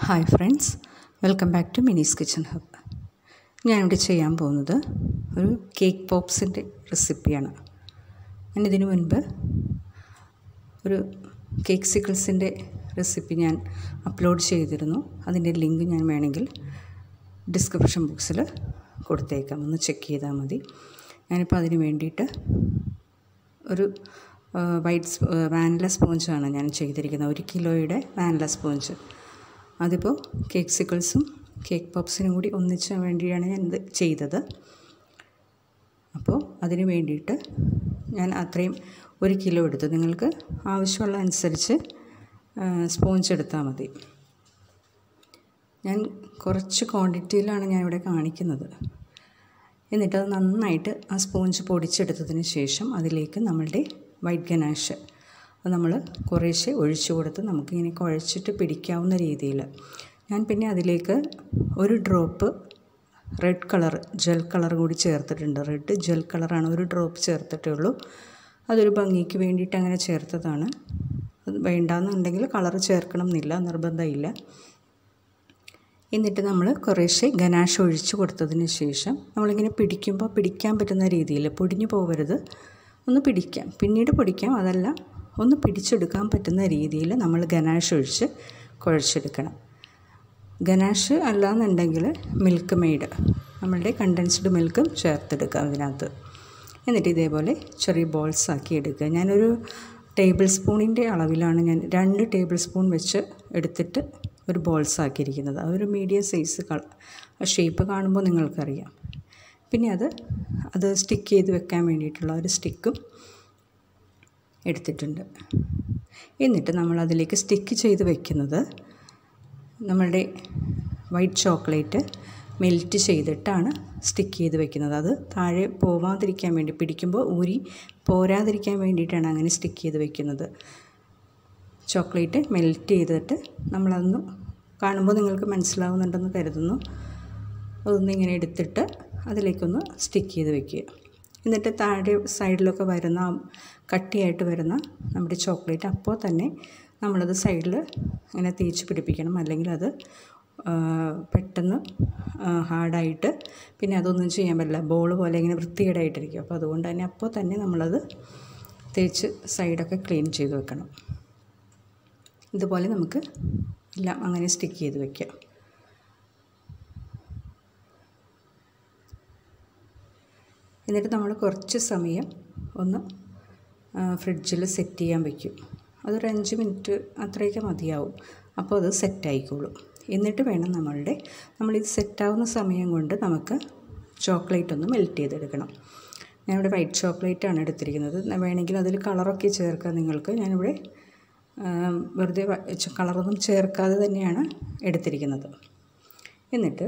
hi friends welcome back to Mini's kitchen hub ഞാനിവിടെ ചെയ്യാൻ പോകുന്നത് ഒരു കേക്ക് പോപ്സിൻ്റെ റെസിപ്പിയാണ് ഞാൻ ഇതിനു മുൻപ് ഒരു കേക്ക് സിക്കിൾസിൻ്റെ റെസിപ്പി ഞാൻ അപ്ലോഡ് ചെയ്തിരുന്നു അതിൻ്റെ ലിങ്ക് ഞാൻ വേണമെങ്കിൽ ഡിസ്ക്രിപ്ഷൻ ബോക്സിൽ കൊടുത്തേക്കാം ഒന്ന് ചെക്ക് ചെയ്താൽ മതി ഞാനിപ്പോൾ അതിന് വേണ്ടിയിട്ട് ഒരു വൈറ്റ് വാനില സ്പോഞ്ചാണ് ഞാൻ ചെയ്തിരിക്കുന്നത് ഒരു കിലോയുടെ വാനില സ്പോഞ്ച് അതിപ്പോൾ കേക്ക് സിക്കിൾസും കേക്ക് പോപ്സിനും കൂടി ഒന്നിച്ച് വേണ്ടിയാണ് ഞാൻ ഇത് ചെയ്തത് അപ്പോൾ അതിന് വേണ്ടിയിട്ട് ഞാൻ അത്രയും ഒരു കിലോ എടുത്തു നിങ്ങൾക്ക് ആവശ്യമുള്ള അനുസരിച്ച് സ്പോഞ്ച് എടുത്താൽ മതി ഞാൻ കുറച്ച് ക്വാണ്ടിറ്റിയിലാണ് ഞാൻ ഇവിടെ കാണിക്കുന്നത് എന്നിട്ട് അത് നന്നായിട്ട് ആ സ്പോഞ്ച് പൊടിച്ചെടുത്തതിന് ശേഷം അതിലേക്ക് നമ്മളുടെ വൈറ്റ് ഗനാഷ് അത് നമ്മൾ കുറേശ്ശെ ഒഴിച്ചു കൊടുത്ത് നമുക്കിങ്ങനെ കുഴച്ചിട്ട് പിടിക്കാവുന്ന രീതിയിൽ ഞാൻ പിന്നെ അതിലേക്ക് ഒരു drop red colour gel colour കൂടി ചേർത്തിട്ടുണ്ട് റെഡ് ജെൽ കളറാണ് ഒരു ഡ്രോപ്പ് ചേർത്തിട്ടേ ഉള്ളൂ അതൊരു ഭംഗിക്ക് വേണ്ടിയിട്ട് അങ്ങനെ ചേർത്തതാണ് അത് വേണ്ടാന്നുണ്ടെങ്കിൽ കളർ ചേർക്കണം എന്നില്ല നിർബന്ധമില്ല എന്നിട്ട് നമ്മൾ കുറേശ്ശെ ഗനാഷ് ഒഴിച്ച് കൊടുത്തതിന് ശേഷം നമ്മളിങ്ങനെ പിടിക്കുമ്പോൾ പിടിക്കാൻ പറ്റുന്ന രീതിയിൽ പൊടിഞ്ഞു പോകരുത് ഒന്ന് പിടിക്കാം പിന്നീട് പിടിക്കാം അതല്ല ഒന്ന് പിടിച്ചെടുക്കാൻ പറ്റുന്ന രീതിയിൽ നമ്മൾ ഗനാഷ് ഒഴിച്ച് കുഴച്ചെടുക്കണം ഗനാഷ് അല്ലാന്നുണ്ടെങ്കിൽ മിൽക്ക് മെയ്ഡ് നമ്മളുടെ കണ്ടൻസ്ഡ് മിൽക്കും ചേർത്തെടുക്കാം അതിനകത്ത് എന്നിട്ട് ഇതേപോലെ ചെറിയ ബോൾസ് ആക്കി എടുക്കുക ഞാനൊരു ടേബിൾ സ്പൂണിൻ്റെ അളവിലാണ് ഞാൻ രണ്ട് ടേബിൾ സ്പൂൺ വെച്ച് എടുത്തിട്ട് ഒരു ബോൾസ് ആക്കിയിരിക്കുന്നത് അതൊരു മീഡിയം സൈസ് കള ഷേപ്പ് കാണുമ്പോൾ നിങ്ങൾക്കറിയാം പിന്നെ അത് അത് സ്റ്റിക്ക് ചെയ്ത് വെക്കാൻ വേണ്ടിയിട്ടുള്ള ഒരു സ്റ്റിക്കും എടുത്തിട്ടുണ്ട് എന്നിട്ട് നമ്മൾ അതിലേക്ക് സ്റ്റിക്ക് ചെയ്ത് വെക്കുന്നത് നമ്മളുടെ വൈറ്റ് ചോക്ലേറ്റ് മെൽറ്റ് ചെയ്തിട്ടാണ് സ്റ്റിക്ക് ചെയ്ത് വെക്കുന്നത് അത് താഴെ പോവാതിരിക്കാൻ വേണ്ടി പിടിക്കുമ്പോൾ ഊരി പോരാതിരിക്കാൻ വേണ്ടിയിട്ടാണ് അങ്ങനെ സ്റ്റിക്ക് ചെയ്ത് വെക്കുന്നത് ചോക്ലേറ്റ് മെൽറ്റ് ചെയ്തിട്ട് നമ്മളതൊന്ന് കാണുമ്പോൾ നിങ്ങൾക്ക് മനസ്സിലാവുന്നുണ്ടെന്ന് കരുതുന്നു അതൊന്ന് ഇങ്ങനെ എടുത്തിട്ട് അതിലേക്കൊന്ന് സ്റ്റിക്ക് ചെയ്ത് വെക്കുക എന്നിട്ട് താഴെ സൈഡിലൊക്കെ വരുന്ന കട്ടിയായിട്ട് വരുന്ന നമ്മുടെ ചോക്ലേറ്റ് അപ്പോൾ തന്നെ നമ്മളത് സൈഡിൽ ഇങ്ങനെ തേച്ച് പിടിപ്പിക്കണം അല്ലെങ്കിൽ അത് പെട്ടെന്ന് ഹാർഡായിട്ട് പിന്നെ അതൊന്നും ചെയ്യാൻ പറ്റില്ല ബോൾ പോലെ ഇങ്ങനെ വൃത്തികേടായിട്ടിരിക്കും അപ്പോൾ അതുകൊണ്ട് തന്നെ അപ്പോൾ തന്നെ നമ്മളത് തേച്ച് സൈഡൊക്കെ ക്ലീൻ ചെയ്ത് വെക്കണം ഇതുപോലെ നമുക്ക് എല്ലാം അങ്ങനെ സ്റ്റിക്ക് ചെയ്ത് വയ്ക്കാം എന്നിട്ട് നമ്മൾ കുറച്ച് സമയം ഒന്ന് ഫ്രിഡ്ജിൽ സെറ്റ് ചെയ്യാൻ വയ്ക്കും അതൊരു അഞ്ച് മിനിറ്റ് അത്രയൊക്കെ മതിയാവും അപ്പോൾ അത് സെറ്റായിക്കോളും എന്നിട്ട് വേണം നമ്മളുടെ നമ്മളിത് സെറ്റാവുന്ന സമയം കൊണ്ട് നമുക്ക് ചോക്ലേറ്റ് ഒന്ന് മെൽറ്റ് ചെയ്തെടുക്കണം ഞാനിവിടെ വൈറ്റ് ചോക്ലേറ്റാണ് എടുത്തിരിക്കുന്നത് വേണമെങ്കിൽ അതിൽ കളറൊക്കെ ചേർക്കാം നിങ്ങൾക്ക് ഞാനിവിടെ വെറുതെ കളറൊന്നും ചേർക്കാതെ തന്നെയാണ് എടുത്തിരിക്കുന്നത് എന്നിട്ട്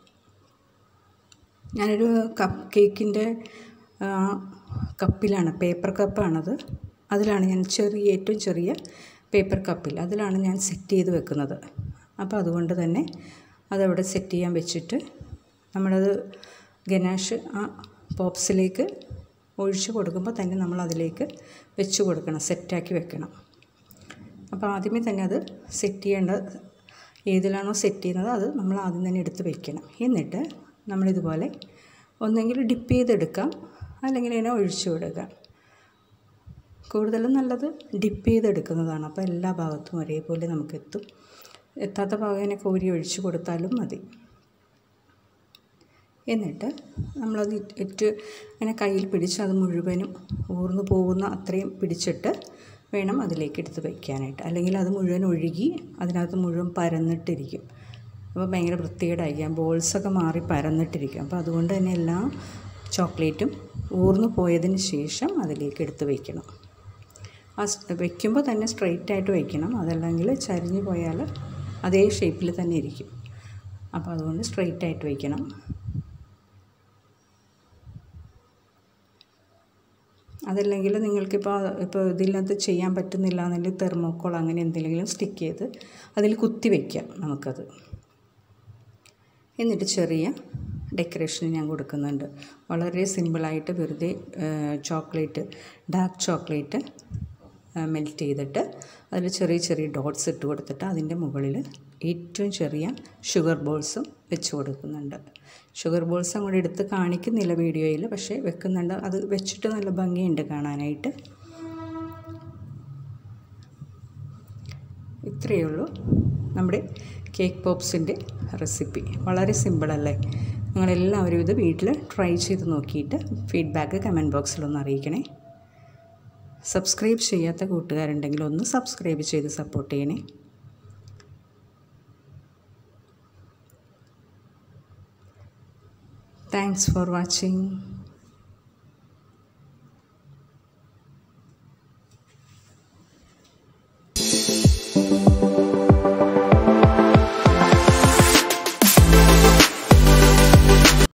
ഞാനൊരു കപ്പ് കേക്കിൻ്റെ കപ്പിലാണ് പേപ്പർ കപ്പാണത് അതിലാണ് ഞാൻ ചെറിയ ഏറ്റവും ചെറിയ പേപ്പർ കപ്പിൽ അതിലാണ് ഞാൻ സെറ്റ് ചെയ്ത് വെക്കുന്നത് അപ്പോൾ അതുകൊണ്ട് തന്നെ അതവിടെ സെറ്റ് ചെയ്യാൻ വെച്ചിട്ട് നമ്മളത് ഗനാഷ് ആ പോപ്സിലേക്ക് ഒഴിച്ച് കൊടുക്കുമ്പോൾ തന്നെ നമ്മൾ അതിലേക്ക് വെച്ച് കൊടുക്കണം സെറ്റാക്കി വെക്കണം അപ്പോൾ ആദ്യമേ തന്നെ അത് സെറ്റ് ചെയ്യേണ്ട ഏതിലാണോ സെറ്റ് ചെയ്യുന്നത് അത് നമ്മൾ ആദ്യം തന്നെ എടുത്ത് വെക്കണം എന്നിട്ട് നമ്മളിതുപോലെ ഒന്നെങ്കിൽ ഡിപ്പ് ചെയ്തെടുക്കാം അല്ലെങ്കിൽ ഇതിനെ ഒഴിച്ചു കൊടുക്കാം കൂടുതലും നല്ലത് ഡിപ്പ് ചെയ്തെടുക്കുന്നതാണ് അപ്പോൾ എല്ലാ ഭാഗത്തും ഒരേപോലെ നമുക്ക് എത്തും എത്താത്ത ഭാഗം ഇങ്ങനെ കോരി ഒഴിച്ചു കൊടുത്താലും മതി എന്നിട്ട് നമ്മളത് ഇറ്റ് ഇങ്ങനെ കയ്യിൽ പിടിച്ച് അത് മുഴുവനും ഊർന്നു പോകുന്ന അത്രയും പിടിച്ചിട്ട് വേണം അതിലേക്ക് എടുത്ത് വയ്ക്കാനായിട്ട് അല്ലെങ്കിൽ അത് മുഴുവൻ ഒഴുകി അതിനകത്ത് മുഴുവൻ പരന്നിട്ടിരിക്കും അപ്പോൾ ഭയങ്കര വൃത്തികേടായിരിക്കും ബോൾസൊക്കെ മാറി പരന്നിട്ടിരിക്കും അപ്പോൾ അതുകൊണ്ട് തന്നെ എല്ലാ ചോക്ലേറ്റും ഊർന്നു പോയതിന് ശേഷം അതിലേക്ക് എടുത്ത് വയ്ക്കണം ആ വയ്ക്കുമ്പോൾ തന്നെ സ്ട്രെയിറ്റ് ആയിട്ട് വയ്ക്കണം അതല്ലെങ്കിൽ ചരിഞ്ഞു പോയാൽ അതേ ഷേപ്പിൽ തന്നെ ഇരിക്കും അപ്പോൾ അതുകൊണ്ട് സ്ട്രെയിറ്റ് ആയിട്ട് വയ്ക്കണം അതല്ലെങ്കിൽ നിങ്ങൾക്കിപ്പോൾ ഇപ്പോൾ ഇതിനകത്ത് ചെയ്യാൻ പറ്റുന്നില്ല എന്നുണ്ടെങ്കിൽ തെർമോക്കോൾ അങ്ങനെ എന്തെങ്കിലും സ്റ്റിക്ക് ചെയ്ത് അതിൽ കുത്തി വയ്ക്കാം നമുക്കത് എന്നിട്ട് ചെറിയ ഡെക്കറേഷൻ ഞാൻ കൊടുക്കുന്നുണ്ട് വളരെ സിമ്പിളായിട്ട് വെറുതെ ചോക്ലേറ്റ് ഡാർക്ക് ചോക്ലേറ്റ് മെൽറ്റ് ചെയ്തിട്ട് അതിൽ ചെറിയ ചെറിയ ഡോട്ട്സ് ഇട്ട് കൊടുത്തിട്ട് അതിൻ്റെ മുകളിൽ ഏറ്റവും ചെറിയ ഷുഗർ ബോൾസും വെച്ച് കൊടുക്കുന്നുണ്ട് ഷുഗർ ബോൾസ് അങ്ങോട്ട് എടുത്ത് കാണിക്കുന്നില്ല വീഡിയോയിൽ പക്ഷേ വെക്കുന്നുണ്ട് അത് വെച്ചിട്ട് നല്ല ഭംഗിയുണ്ട് കാണാനായിട്ട് ഇത്രയേ ഉള്ളൂ നമ്മുടെ കേക്ക് പോപ്സിൻ്റെ റെസിപ്പി വളരെ സിമ്പിളല്ലേ നിങ്ങളെല്ലാവരും ഇത് വീട്ടിൽ ട്രൈ ചെയ്ത് നോക്കിയിട്ട് ഫീഡ്ബാക്ക് കമൻറ്റ് ബോക്സിലൊന്ന് അറിയിക്കണേ സബ്സ്ക്രൈബ് ചെയ്യാത്ത കൂട്ടുകാരുണ്ടെങ്കിൽ ഒന്ന് സബ്സ്ക്രൈബ് ചെയ്ത് സപ്പോർട്ട് ചെയ്യണേ താങ്ക്സ് ഫോർ വാച്ചിങ്